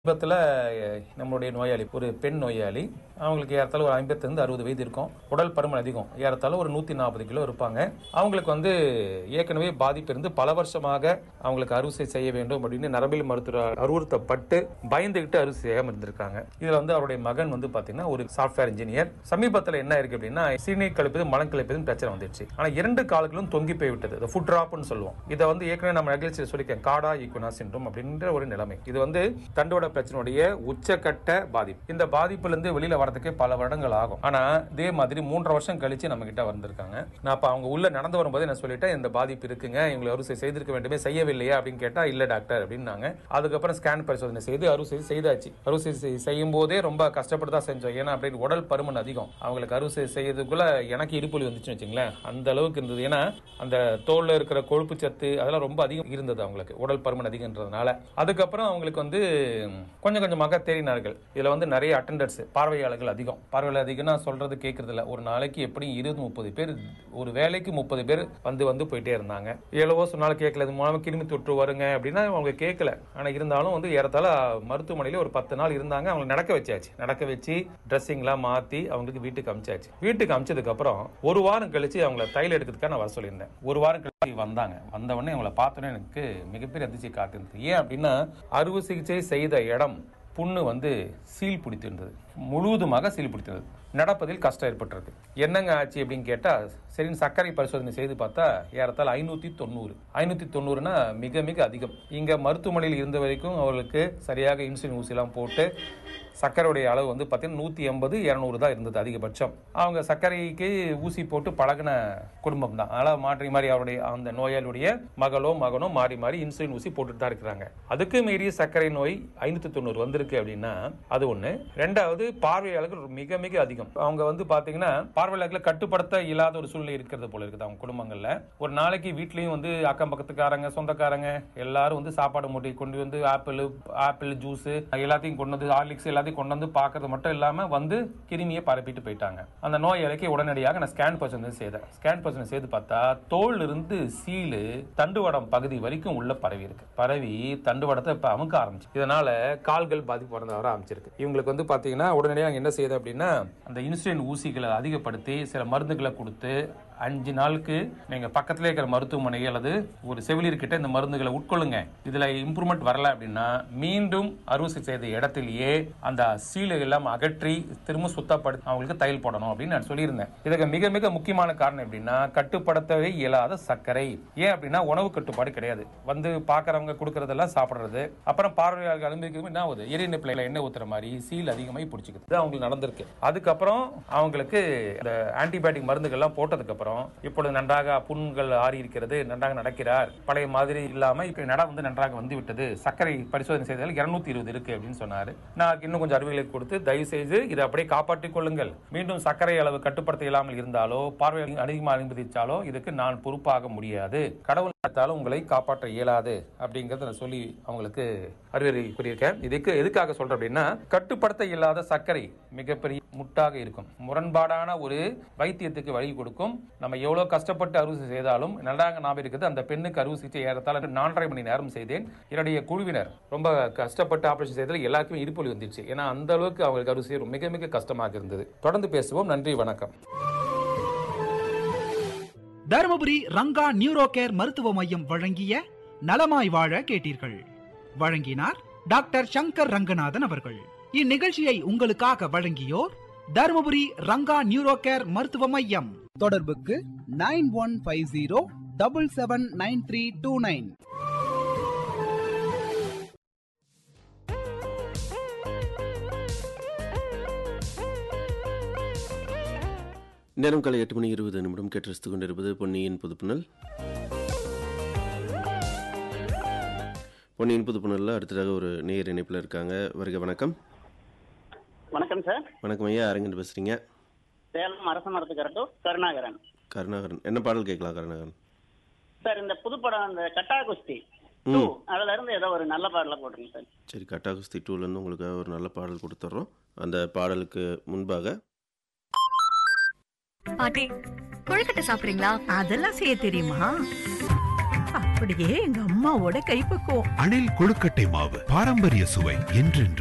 சமீபத்தில் நம்மளுடைய நோயாளி ஒரு பெண் நோயாளி அவங்களுக்கு ஏறத்தாழ ஒரு ஐம்பத்திலிருந்து அறுபது வயது இருக்கும் உடல் பருமன் அதிகம் ஏறத்தாழ ஒரு நூற்றி நாற்பது கிலோ இருப்பாங்க அவங்களுக்கு வந்து ஏற்கனவே பாதிப்பு இருந்து பல வருஷமாக அவங்களுக்கு அறுவை செய்ய வேண்டும் அப்படின்னு நரம்பியல் மருத்துவர் அறிவுறுத்தப்பட்டு பயந்துகிட்டு அறுவை செய்யாமல் இருந்திருக்காங்க இதில் வந்து அவருடைய மகன் வந்து பார்த்தீங்கன்னா ஒரு சாஃப்ட்வேர் இன்ஜினியர் சமீபத்தில் என்ன இருக்கு அப்படின்னா சீனியர் கழிப்பது மலம் கழிப்பதும் பிரச்சனை வந்துருச்சு ஆனால் இரண்டு கால்களும் தொங்கி போய் விட்டது இந்த ஃபுட் ட்ராப்னு சொல்லுவோம் இதை வந்து ஏற்கனவே நம்ம நிகழ்ச்சியில் சொல்லியிருக்கேன் காடா ஈக்குனா சின்ரோம் அப்படின்ற ஒரு நிலைமை இது வந்து தண்டோட பிரச்சனையுடைய உச்சக்கட்ட பாதிப்பு இந்த பாதிப்புல இருந்து வெளியில வரதுக்கு பல வருடங்கள் ஆகும் ஆனா இதே மாதிரி மூன்றரை வருஷம் கழிச்சு நம்ம கிட்ட வந்திருக்காங்க நான் அப்ப அவங்க உள்ள நடந்து வரும்போது நான் சொல்லிட்டேன் இந்த பாதிப்பு இருக்குங்க இவங்களை அறுவை செய்திருக்க வேண்டுமே செய்யவில்லையா அப்படின்னு கேட்டா இல்ல டாக்டர் அப்படின்னாங்க அதுக்கப்புறம் ஸ்கேன் பரிசோதனை செய்து அறுவை செய்து செய்தாச்சு அறுவை செய்து செய்யும் போதே ரொம்ப கஷ்டப்பட்டு தான் செஞ்சோம் ஏன்னா அப்படின்னு உடல் பருமன் அதிகம் அவங்களுக்கு அறுவை செய்து செய்யறதுக்குள்ள எனக்கு இடுப்புலி வந்துச்சுன்னு வச்சுங்களேன் அந்த அளவுக்கு இருந்தது ஏன்னா அந்த தோல்ல இருக்கிற கொழுப்பு சத்து அதெல்லாம் ரொம்ப அதிகம் இருந்தது அவங்களுக்கு உடல் பருமன் அதிகன்றதுனால அதுக்கப்புறம் அவங்களுக்கு வந்து கொஞ்சம் கொஞ்சமாக தேறினார்கள் இதுல வந்து நிறைய அட்டண்டர்ஸ் பார்வையாளர்கள் அதிகம் பார்வையாளர் அதிகம்னா சொல்றது கேட்கறது இல்ல ஒரு நாளைக்கு எப்படி இருபது முப்பது பேர் ஒரு வேலைக்கு முப்பது பேர் வந்து வந்து போயிட்டே இருந்தாங்க எவ்வளவோ சொன்னாலும் கேட்கல இது மூலமா கிருமி தொற்று வருங்க அப்படின்னா அவங்க கேட்கல ஆனா இருந்தாலும் வந்து ஏறத்தாழ மருத்துவமனையில ஒரு பத்து நாள் இருந்தாங்க அவங்க நடக்க வச்சாச்சு நடக்க வச்சு ட்ரெஸ்ஸிங்லாம் மாத்தி அவங்களுக்கு வீட்டுக்கு அமிச்சாச்சு வீட்டுக்கு அமிச்சதுக்கு அப்புறம் ஒரு வாரம் கழிச்சு அவங்கள தையல் எடுக்கிறதுக்காக நான் வர சொல்லியிருந்தேன் ஒரு வாரம் கழிச்சு வந்தாங்க வந்த உடனே அவங்கள பார்த்தோன்னே எனக்கு மிகப்பெரிய அதிர்ச்சி காத்திருந்தது ஏன் அப்படின்னா அறுவை சிகிச்சை செய்த இடம் புண்ணு வந்து சீல் பிடித்திருந்தது முழுவதுமாக சீல் பிடித்திருந்தது நடப்பதில் கஷ்டம் ஏற்பட்டிருக்கு என்னங்க ஆச்சு அப்படின்னு கேட்டா சரி சர்க்கரை பரிசோதனை செய்து பார்த்தா ஏறத்தாழ ஐநூத்தி தொண்ணூறு ஐநூத்தி தொண்ணூறுனா மிக மிக அதிகம் இங்க மருத்துவமனையில் இருந்த வரைக்கும் அவர்களுக்கு சரியாக இன்சுலின் ஊசிலாம் போட்டு சர்க்கரையுடைய அளவு வந்து பார்த்தீங்கன்னா நூற்றி எண்பது இரநூறு தான் இருந்தது அதிகபட்சம் அவங்க சர்க்கரைக்கு ஊசி போட்டு பழகின குடும்பம் தான் அதனால் மாற்றி மாறி அவருடைய அந்த நோயாளியுடைய மகளோ மகனோ மாறி மாறி இன்சுலின் ஊசி போட்டுட்டு தான் இருக்கிறாங்க அதுக்கு மீறிய சர்க்கரை நோய் ஐநூற்றி தொண்ணூறு வந்திருக்கு அப்படின்னா அது ஒன்று ரெண்டாவது பார்வையாளர்கள் மிக மிக அதிகம் அவங்க வந்து பார்த்தீங்கன்னா பார்வையாளர்களை கட்டுப்படுத்த இல்லாத ஒரு சூழ்நிலை இருக்கிறது போல இருக்குது அவங்க குடும்பங்களில் ஒரு நாளைக்கு வீட்லேயும் வந்து அக்கம் பக்கத்துக்காரங்க சொந்தக்காரங்க எல்லாரும் வந்து சாப்பாடு மூட்டை கொண்டு வந்து ஆப்பிள் ஆப்பிள் ஜூஸ் எல்லாத்தையும் கொண்டு வந்து ஹார்லிக்ஸ் எல்லாத்தையும் கொண்டு வந்து பார்க்கறது மட்டும் இல்லாம வந்து கிருமியை பரப்பிட்டு போயிட்டாங்க அந்த நோயாளிக்கு உடனடியாக நான் ஸ்கேன் பர்சன் செய்தேன் ஸ்கேன் பர்சன் செய்து பார்த்தா தோல் இருந்து சீலு தண்டுவடம் பகுதி வரைக்கும் உள்ள பரவி இருக்கு பரவி தண்டுவடத்தை இப்ப அமுக்க ஆரம்பிச்சு இதனால கால்கள் பாதிப்பு வர வர ஆரம்பிச்சிருக்கு இவங்களுக்கு வந்து பாத்தீங்கன்னா உடனடியாக நாங்க என்ன செய்யுது அப்படின்னா அந்த இன்சுலின் ஊசிகளை அதிகப்படுத்தி சில மருந்துகளை கொடுத்து அஞ்சு நாளுக்கு நீங்க பக்கத்துல இருக்கிற மருத்துவமனை அல்லது ஒரு செவிலியர்கிட்ட இந்த மருந்துகளை உட்கொள்ளுங்க இதுல இம்ப்ரூவ்மெண்ட் வரல அப்படின்னா மீண்டும் அறுவை செய்த இடத்திலேயே அந்த சீலை எல்லாம் அகற்றி திரும்ப சுத்தப்படுத்தி அவங்களுக்கு தையல் போடணும் அப்படின்னு நான் சொல்லியிருந்தேன் இதுக்கு மிக மிக முக்கியமான காரணம் எப்படின்னா கட்டுப்படுத்தவே இயலாத சர்க்கரை ஏன் அப்படின்னா உணவு கட்டுப்பாடு கிடையாது வந்து பாக்குறவங்க கொடுக்கறதெல்லாம் சாப்பிடுறது அப்புறம் பார்வையாளர்கள் அனுமதிக்கிறது என்ன ஆகுது எரிந்த பிள்ளைகளை எண்ணெய் ஊத்துற மாதிரி சீல் அதிகமாகி பிடிச்சிக்குது இது அவங்களுக்கு நடந்திருக்கு அதுக்கப்புறம் அவங்களுக்கு இந்த ஆன்டிபயோட்டிக் மருந்துகள்லாம் போட்டதுக்கு அப்புறம் இப்பொழுது நன்றாக புண்கள் ஆறி இருக்கிறது நன்றாக நடக்கிறார் பழைய மாதிரி இல்லாம இப்ப நட வந்து நன்றாக வந்து விட்டது சர்க்கரை பரிசோதனை செய்ததில் இருநூத்தி இருபது இருக்கு அப்படின்னு சொன்னாரு நான் இன்னும் கொஞ்சம் அறிவுகளை கொடுத்து தயவு செய்து இதை அப்படியே காப்பாற்றிக் கொள்ளுங்கள் மீண்டும் சர்க்கரை அளவு கட்டுப்படுத்த இல்லாமல் இருந்தாலோ பார்வை அதிகமாக அனுமதிச்சாலோ இதுக்கு நான் பொறுப்பாக முடியாது கடவுள் நடத்தாலும் உங்களை காப்பாற்ற இயலாது அப்படிங்கறத நான் சொல்லி அவங்களுக்கு அறிவுரை கூறியிருக்கேன் இதுக்கு எதுக்காக சொல்றேன் அப்படின்னா கட்டுப்படுத்த இல்லாத சர்க்கரை மிகப்பெரிய முட்டாக இருக்கும் முரண்பாடான ஒரு வைத்தியத்துக்கு வழி கொடுக்கும் நம்ம எவ்வளவு கஷ்டப்பட்டு அறுவை செய்தாலும் நன்றாக ஞாபகம் இருக்குது அந்த பெண்ணுக்கு அறுவை சிகிச்சை ஏறத்தாழ நாலரை மணி நேரம் செய்தேன் என்னுடைய குழுவினர் ரொம்ப கஷ்டப்பட்டு ஆபரேஷன் செய்ததில் எல்லாருக்குமே இடுப்பொலி வந்துருச்சு ஏன்னா அந்த அளவுக்கு அவங்களுக்கு அறுவை செய்ய மிக மிக கஷ்டமாக இருந்தது தொடர்ந்து பேசுவோம் நன்றி வணக்கம் தருமபுரி ரங்கா நியூரோ கேர் மருத்துவ மையம் வழங்கிய நலமாய் வாழ கேட்டீர்கள் வழங்கினார் டாக்டர் சங்கர் ரங்கநாதன் அவர்கள் இந்நிகழ்ச்சியை உங்களுக்காக வழங்கியோர் தருமபுரி ரங்கா நியூரோ கேர் மருத்துவ மையம் தொடர்புக்கு nine one five zero double seven nine three two nine நேரம் காலை எட்டு மணி இருபது நிமிடம் கேட்டு ரசித்துக் கொண்டிருப்பது பொன்னியின் புதுப்புணல் பொன்னியின் புதுப்புணலில் அடுத்ததாக ஒரு நேயர் இணைப்பில் இருக்காங்க வருக வணக்கம் வணக்கம் சார் வணக்கம் ஐயா அரங்கன் பேசுகிறீங்க சேலம் அரச மரத்துக்கரட்டு கருணாகரன் கருணாகரன் என்ன பாடல் கேட்கலாம் கருணாகரன் சார் இந்த புதுப்படம் அந்த கட்டா குஸ்தி ம். டூ அதுல இருந்து ஏதோ ஒரு நல்ல பாடல போட்டுருங்க சார் சரி கட்டாகுஸ்தி டூலேருந்து உங்களுக்கு ஒரு நல்ல பாடல் கொடுத்துட்றோம் அந்த பாடலுக்கு முன்பாக பாட்டி கொழுக்கட்டை சாப்பிடுறீங்களா அதெல்லாம் செய்ய தெரியுமா அப்படியே எங்க அம்மாவோட கைப்பக்குவம் அணில் கொழுக்கட்டை மாவு பாரம்பரிய சுவை என்றென்று